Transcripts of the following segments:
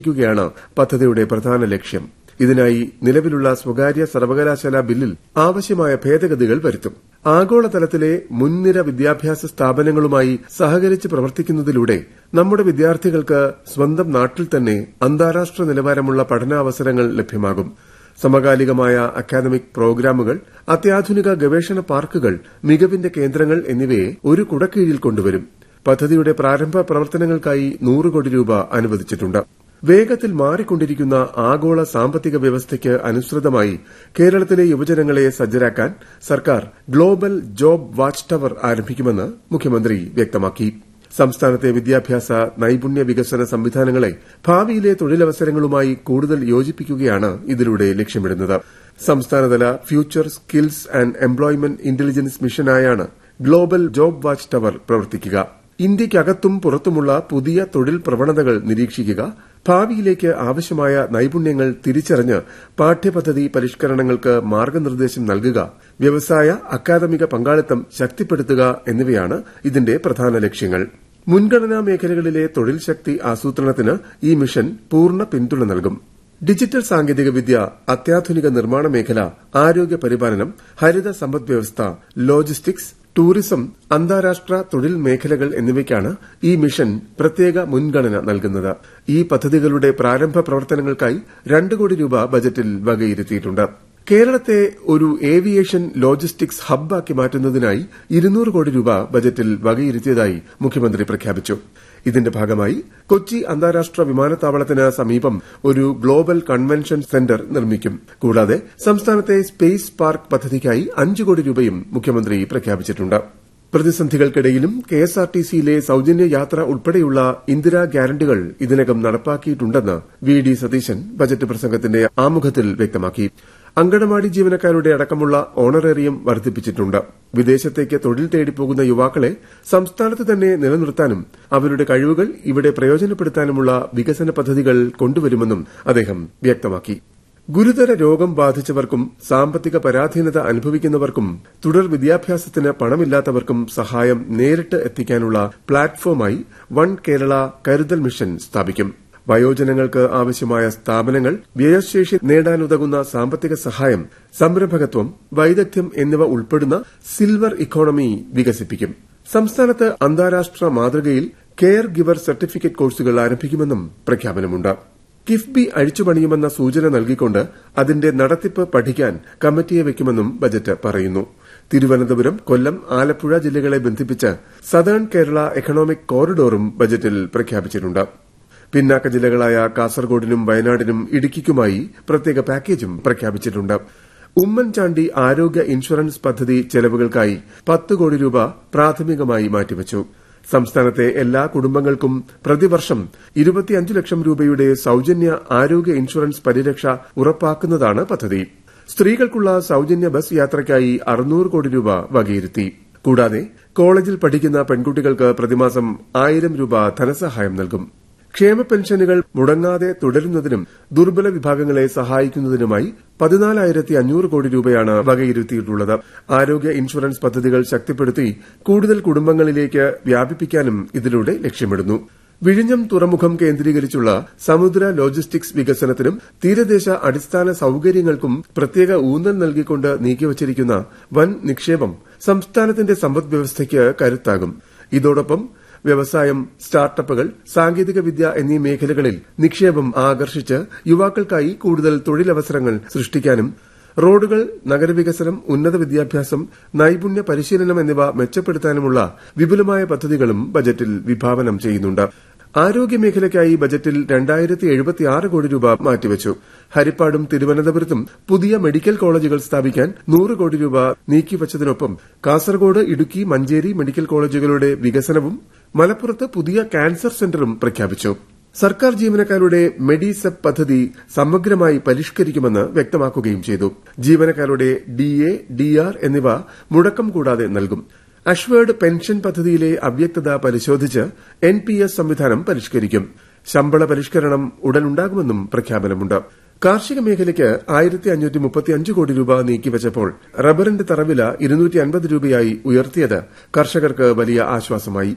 യാണ് പദ്ധതിയുടെ പ്രധാന ലക്ഷ്യം ഇതിനായി നിലവിലുള്ള സ്വകാര്യ സർവകലാശാല ബില്ലിൽ ആവശ്യമായ ഭേദഗതികൾ വരുത്തും ആഗോളതലത്തിലെ മുൻനിര വിദ്യാഭ്യാസ സ്ഥാപനങ്ങളുമായി സഹകരിച്ച് പ്രവർത്തിക്കുന്നതിലൂടെ നമ്മുടെ വിദ്യാർത്ഥികൾക്ക് സ്വന്തം നാട്ടിൽ തന്നെ അന്താരാഷ്ട്ര നിലവാരമുള്ള പഠനാവസരങ്ങൾ ലഭ്യമാകും സമകാലികമായ അക്കാദമിക് പ്രോഗ്രാമുകൾ അത്യാധുനിക ഗവേഷണ പാർക്കുകൾ മികവിന്റെ കേന്ദ്രങ്ങൾ എന്നിവയെ ഒരു കുടക്കീഴിൽ കൊണ്ടുവരും പദ്ധതിയുടെ പ്രാരംഭ പ്രവർത്തനങ്ങൾക്കായി നൂറ് കോടി രൂപ അനുവദിച്ചിട്ടുണ്ട് വേഗത്തിൽ മാറിക്കൊണ്ടിരിക്കുന്ന ആഗോള സാമ്പത്തിക വ്യവസ്ഥയ്ക്ക് അനുസൃതമായി കേരളത്തിലെ യുവജനങ്ങളെ സജ്ജരാക്കാൻ സർക്കാർ ഗ്ലോബൽ ജോബ് വാച്ച് ടവർ ആരംഭിക്കുമെന്ന് മുഖ്യമന്ത്രി വ്യക്തമാക്കി സംസ്ഥാനത്തെ വിദ്യാഭ്യാസ നൈപുണ്യ വികസന സംവിധാനങ്ങളെ ഭാവിയിലെ തൊഴിലവസരങ്ങളുമായി കൂടുതൽ യോജിപ്പിക്കുകയാണ് ഇതിലൂടെ ലക്ഷ്യമിടുന്നത് സംസ്ഥാനതല future skills and employment intelligence മിഷനായാണ് ഗ്ലോബൽ ജോബ് വാച്ച് ടവർ പ്രവർത്തിക്കുക ഇന്ത്യയ്ക്കകത്തും പുറത്തുമുള്ള പുതിയ തൊഴിൽ പ്രവണതകൾ നിരീക്ഷിക്കുക ഭാവിയിലേക്ക് ആവശ്യമായ നൈപുണ്യങ്ങൾ തിരിച്ചറിഞ്ഞ് പാഠ്യപദ്ധതി പരിഷ്കരണങ്ങൾക്ക് മാർഗനിർദ്ദേശം നൽകുക വ്യവസായ അക്കാദമിക പങ്കാളിത്തം ശക്തിപ്പെടുത്തുക എന്നിവയാണ് ഇതിന്റെ പ്രധാന ലക്ഷ്യങ്ങൾ മുൻഗണനാ മേഖലകളിലെ തൊഴിൽ ശക്തി ആസൂത്രണത്തിന് ഈ മിഷൻ പൂർണ്ണ പിന്തുണ നൽകും ഡിജിറ്റൽ സാങ്കേതികവിദ്യ അത്യാധുനിക നിർമ്മാണ മേഖല ആരോഗ്യ പരിപാലനം ഹരിത സമ്പദ്വ്യവസ്ഥ ലോജിസ്റ്റിക്സ് ടൂറിസം അന്താരാഷ്ട്ര തൊഴിൽ മേഖലകൾ എന്നിവയ്ക്കാണ് ഈ മിഷൻ പ്രത്യേക മുൻഗണന നൽകുന്നത് ഈ പദ്ധതികളുടെ പ്രാരംഭ പ്രവർത്തനങ്ങൾക്കായി രണ്ട് കോടി രൂപ ബജറ്റിൽ വകയിരുത്തിയിട്ടുണ്ട് കേരളത്തെ ഒരു ഏവിയേഷൻ ലോജിസ്റ്റിക്സ് ഹബ്ബാക്കി മാറ്റുന്നതിനായി ഇരുന്നൂറ് കോടി രൂപ ബജറ്റിൽ വകയിരുത്തിയതായി മുഖ്യമന്ത്രി പ്രഖ്യാപിച്ചു ഇതിന്റെ ഭാഗമായി കൊച്ചി അന്താരാഷ്ട്ര വിമാനത്താവളത്തിന് സമീപം ഒരു ഗ്ലോബൽ കൺവെൻഷൻ സെന്റർ നിർമ്മിക്കും കൂടാതെ സംസ്ഥാനത്തെ സ്പേസ് പാർക്ക് പദ്ധതിക്കായി അഞ്ച് കോടി രൂപയും മുഖ്യമന്ത്രി പ്രഖ്യാപിച്ചിട്ടുണ്ട് പ്രതിസന്ധികൾക്കിടയിലും കെഎസ്ആർടിസിയിലെ സൌജന്യ യാത്ര ഉൾപ്പെടെയുള്ള ഇന്ദിരാ ഗ്യാരണ്ടികൾ ഇതിനകം നടപ്പാക്കിയിട്ടുണ്ടെന്ന് വി ഡി സതീശൻ ബജറ്റ് പ്രസംഗത്തിന്റെ ആമുഖത്തിൽ വ്യക്തമാക്കി അങ്കണവാടി ജീവനക്കാരുടെ അടക്കമുള്ള ഓണറേറിയം വർദ്ധിപ്പിച്ചിട്ടുണ്ട് വിദേശത്തേക്ക് തൊഴിൽ തേടിപ്പോകുന്ന യുവാക്കളെ സംസ്ഥാനത്ത് തന്നെ നിലനിർത്താനും അവരുടെ കഴിവുകൾ ഇവിടെ പ്രയോജനപ്പെടുത്താനുമുള്ള വികസന പദ്ധതികൾ കൊണ്ടുവരുമെന്നും അദ്ദേഹം വ്യക്തമാക്കി ഗുരുതര രോഗം ബാധിച്ചവർക്കും സാമ്പത്തിക പരാധീനത അനുഭവിക്കുന്നവർക്കും തുടർ വിദ്യാഭ്യാസത്തിന് പണമില്ലാത്തവർക്കും സഹായം നേരിട്ട് എത്തിക്കാനുള്ള പ്ലാറ്റ്ഫോമായി വൺ കേരള കരുതൽ മിഷൻ സ്ഥാപിക്കും വയോജനങ്ങൾക്ക് ആവശ്യമായ സ്ഥാപനങ്ങൾ വ്യയശേഷി നേടാനുതകുന്ന സാമ്പത്തിക സഹായം സംരംഭകത്വം വൈദഗ്ധ്യം എന്നിവ ഉൾപ്പെടുന്ന സിൽവർ ഇക്കോണമി വികസിപ്പിക്കും സംസ്ഥാനത്ത് അന്താരാഷ്ട്ര മാതൃകയിൽ കെയർ ഗിവർ സർട്ടിഫിക്കറ്റ് കോഴ്സുകൾ ആരംഭിക്കുമെന്നും പ്രഖ്യാപനമുണ്ട് കിഫ്ബി അഴിച്ചുപണിയുമെന്ന സൂചന നൽകിക്കൊണ്ട് അതിന്റെ നടത്തിപ്പ് പഠിക്കാൻ കമ്മിറ്റിയെ വയ്ക്കുമെന്നും ബജറ്റ് പറയുന്നു തിരുവനന്തപുരം കൊല്ലം ആലപ്പുഴ ജില്ലകളെ ബന്ധിപ്പിച്ച് സദേൺ കേരള എക്കണോമിക് കോറിഡോറും ബജറ്റിൽ പ്രഖ്യാപിച്ചിട്ടുണ്ട് പിന്നാക്ക ജില്ലകളായ കാസർഗോഡിനും വയനാടിനും ഇടുക്കിക്കുമായി പ്രത്യേക പാക്കേജും പ്രഖ്യാപിച്ചിട്ടുണ്ട് ഉമ്മൻചാണ്ടി ആരോഗ്യ ഇൻഷുറൻസ് പദ്ധതി ചെലവുകൾക്കായി പത്ത് കോടി രൂപ പ്രാഥമികമായി മാറ്റിവച്ചു സംസ്ഥാനത്തെ എല്ലാ കുടുംബങ്ങൾക്കും പ്രതിവർഷം ഇരുപത്തിയഞ്ച് ലക്ഷം രൂപയുടെ സൌജന്യ ആരോഗ്യ ഇൻഷുറൻസ് പരിരക്ഷ ഉറപ്പാക്കുന്നതാണ് പദ്ധതി സ്ത്രീകൾക്കുള്ള സൌജന്യ ബസ് യാത്രയ്ക്കായി അറുന്നൂറ് കോടി രൂപ വകയിരുത്തി കൂടാതെ കോളേജിൽ പഠിക്കുന്ന പെൺകുട്ടികൾക്ക് പ്രതിമാസം ആയിരം രൂപ ധനസഹായം നൽകും ക്ഷേമ പെൻഷനുകൾ മുടങ്ങാതെ തുടരുന്നതിനും ദുർബല വിഭാഗങ്ങളെ സഹായിക്കുന്നതിനുമായി പതിനാലായിരത്തി അഞ്ഞൂറ് കോടി രൂപയാണ് വകയിരുത്തിയിട്ടുള്ളത് ആരോഗ്യ ഇൻഷുറൻസ് പദ്ധതികൾ ശക്തിപ്പെടുത്തി കൂടുതൽ കുടുംബങ്ങളിലേക്ക് വ്യാപിപ്പിക്കാനും ഇതിലൂടെ ലക്ഷ്യമിടുന്നു വിഴിഞ്ഞം തുറമുഖം കേന്ദ്രീകരിച്ചുള്ള സമുദ്ര ലോജിസ്റ്റിക്സ് വികസനത്തിനും തീരദേശ അടിസ്ഥാന സൌകര്യങ്ങൾക്കും പ്രത്യേക ഊന്നൽ നൽകിക്കൊണ്ട് നീക്കിവച്ചിരിക്കുന്ന വൻ നിക്ഷേപം സംസ്ഥാനത്തിന്റെ സമ്പദ്വ്യവസ്ഥയ്ക്ക് കരുത്താകും ഇതോടൊപ്പം വ്യവസായം സ്റ്റാർട്ടപ്പുകൾ സാങ്കേതികവിദ്യ എന്നീ മേഖലകളിൽ നിക്ഷേപം ആകർഷിച്ച് യുവാക്കൾക്കായി കൂടുതൽ തൊഴിലവസരങ്ങൾ സൃഷ്ടിക്കാനും റോഡുകൾ നഗരവികസനം ഉന്നത വിദ്യാഭ്യാസം നൈപുണ്യ പരിശീലനം എന്നിവ മെച്ചപ്പെടുത്താനുമുള്ള വിപുലമായ പദ്ധതികളും ബജറ്റിൽ വിഭാവനം ചെയ്യുന്നുണ്ട് ആരോഗ്യമേഖലയ്ക്കായി ബജറ്റിൽ രണ്ടായിരത്തി എഴുപത്തിയാറ് കോടി രൂപ മാറ്റിവച്ചു ഹരിപ്പാടും തിരുവനന്തപുരത്തും പുതിയ മെഡിക്കൽ കോളേജുകൾ സ്ഥാപിക്കാൻ നൂറ് കോടി രൂപ നീക്കിവച്ചതിനൊപ്പം കാസർഗോഡ് ഇടുക്കി മഞ്ചേരി മെഡിക്കൽ കോളേജുകളുടെ വികസനവും മലപ്പുറത്ത് പുതിയ ക്യാൻസർ സെന്ററും പ്രഖ്യാപിച്ചു സർക്കാർ ജീവനക്കാരുടെ മെഡിസെപ് പദ്ധതി സമഗ്രമായി പരിഷ്കരിക്കുമെന്ന് വ്യക്തമാക്കുകയും ചെയ്തു ജീവനക്കാരുടെ ഡിഎ ഡിആർ എന്നിവ മുടക്കം കൂടാതെ നൽകും അഷ്വേർഡ് പെൻഷൻ പദ്ധതിയിലെ അവ്യക്തത പരിശോധിച്ച് എൻ പി എസ് സംവിധാനം പരിഷ്കരിക്കും ശമ്പള പരിഷ്കരണം ഉടനുണ്ടാകുമെന്നും പ്രഖ്യാപനമുണ്ട് കാർഷിക മേഖലയ്ക്ക് ആയിരത്തി അഞ്ഞൂറ്റി മുപ്പത്തിയഞ്ച് കോടി രൂപ നീക്കിവച്ചപ്പോൾ റബ്ബറിന്റെ തറവില ഇരുന്നൂറ്റി അൻപത് രൂപയായി ഉയർത്തിയത് കർഷകർക്ക് വലിയ ആശ്വാസമായി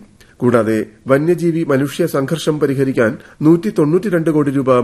കൂടാതെ വന്യജീവി മനുഷ്യ സംഘർഷം പരിഹരിക്കാൻ കോടി രൂപ